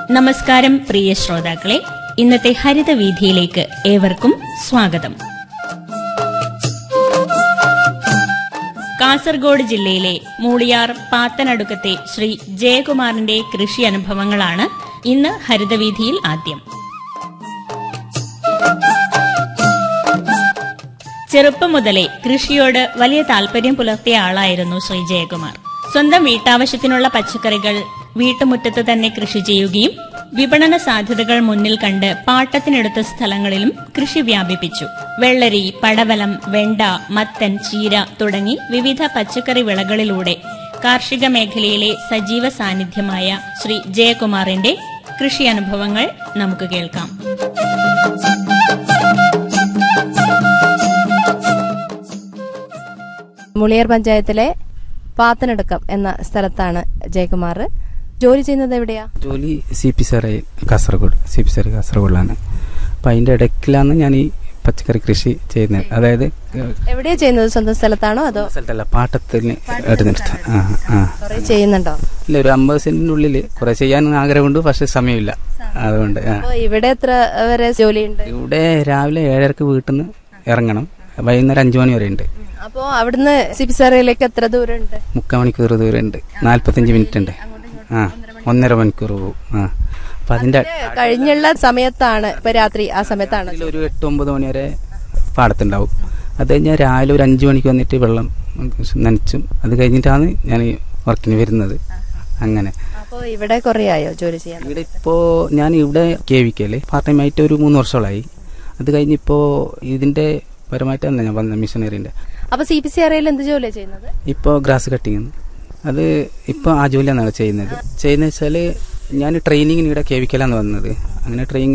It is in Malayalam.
നമസ്കാരം പ്രിയ ശ്രോതാക്കളെ ഇന്നത്തെ ഹരിതവീഥിയിലേക്ക് ഏവർക്കും സ്വാഗതം കാസർഗോഡ് ജില്ലയിലെ മൂളിയാർ പാത്തനടുക്കത്തെ ശ്രീ ജയകുമാറിന്റെ കൃഷി അനുഭവങ്ങളാണ് ഇന്ന് ഹരിതവീഥിയിൽ ആദ്യം ചെറുപ്പം മുതലേ കൃഷിയോട് വലിയ താല്പര്യം പുലർത്തിയ ആളായിരുന്നു ശ്രീ ജയകുമാർ സ്വന്തം വീട്ടാവശ്യത്തിനുള്ള പച്ചക്കറികൾ വീട്ടുമുറ്റത്ത് തന്നെ കൃഷി ചെയ്യുകയും വിപണന സാധ്യതകൾ മുന്നിൽ കണ്ട് പാട്ടത്തിനെടുത്ത സ്ഥലങ്ങളിലും കൃഷി വ്യാപിപ്പിച്ചു വെള്ളരി പടവലം വെണ്ട മത്തൻ ചീര തുടങ്ങി വിവിധ പച്ചക്കറി വിളകളിലൂടെ കാർഷിക മേഖലയിലെ സജീവ സാന്നിധ്യമായ ശ്രീ ജയകുമാറിന്റെ കൃഷി അനുഭവങ്ങൾ നമുക്ക് കേൾക്കാം മുളിയർ പഞ്ചായത്തിലെ പാത്തനടുക്കം എന്ന സ്ഥലത്താണ് ജയകുമാർ ജോലി ചെയ്യുന്നത് എവിടെയാ ജോലി സി പി സാറെ കാസർഗോഡ് സി പി സാറ് കാസർഗോഡിലാണ് അപ്പം അതിൻ്റെ ഇടയ്ക്കിലാണ് ഞാൻ ഈ പച്ചക്കറി കൃഷി ചെയ്യുന്നത് അതായത് ഏഹ്, എവിടെയാ ചെയ്യുന്നത് സ്വന്തം സ്ഥലത്താണോ അതോ സ്ഥലത്തല്ല പാട്ടത്തിന് എടുത്തിട്ട് ആ ആ കുറെ ചെയ്യുന്നുണ്ടോ ഇല്ല ഒരു അമ്പത് സെന്റിൻ്റെ ഉള്ളിൽ കുറേ ചെയ്യാൻ ആഗ്രഹമുണ്ട് പക്ഷെ സമയമില്ല അതുകൊണ്ട് ആ അപ്പൊ ഇവിടെ എത്ര വരെ ജോലിയുണ്ട് ഇവിടെ രാവിലെ ഏഴരക്ക് വീട്ടിൽ നിന്ന് ഇറങ്ങണം വൈകുന്നേരം അഞ്ചു മണി വരെ ഉണ്ട് അപ്പോ അവിടുന്ന് സിപിസാറയിലേക്ക് എത്ര ദൂരം ഉണ്ട് മുക്കാൽ മണിക്കൂർ ദൂരം ഉണ്ട് നാൽപ്പത്തഞ്ച് മിനിറ്റ് ഉണ്ട് ആ ഒന്നര മണിക്കൂർ പോകും ആ അപ്പം അതിൻ്റെ കഴിഞ്ഞുള്ള സമയത്താണ് ഇപ്പൊ രാത്രി ആ സമയത്താണ് ഒരു എട്ട് ഒമ്പത് മണി വരെ പാടത്തുണ്ടാവും അത് കഴിഞ്ഞാൽ രാവിലെ ഒരു അഞ്ച് മണിക്ക് വന്നിട്ട് വെള്ളം നനച്ചും അത് കഴിഞ്ഞിട്ടാണ് ഞാൻ ഈ വർക്കിന് വരുന്നത് അങ്ങനെ അപ്പോ ഇവിടെ കുറെ ആയോ ജോലി ചെയ്യാൻ ഇവിടെ ഇപ്പോൾ ഞാൻ ഇവിടെ കെ വി കെയിൽ പാർട്ട് ടൈം ആയിട്ട് ഒരു മൂന്ന് വർഷങ്ങളായി അത് കഴിഞ്ഞിപ്പോൾ ഇതിൻ്റെ പരമായിട്ടല്ല ഞാൻ വന്നത് മിഷനറിൻ്റെ അപ്പൊ സി പി സി അറിയിൽ എന്ത് ജോലിയാണ് ചെയ്യുന്നത് ഇപ്പോൾ ഗ്രാസ് കട്ടിങ് അത് ഇപ്പോൾ ആ ജോലിയാണ് ചെയ്യുന്നത് ചെയ്യുന്നത് വെച്ചാൽ ഞാൻ ട്രെയിനിങ്ങിന് ഇവിടെ കെ വി കെയിലാണ് വന്നത് അങ്ങനെ ട്രെയിനിങ്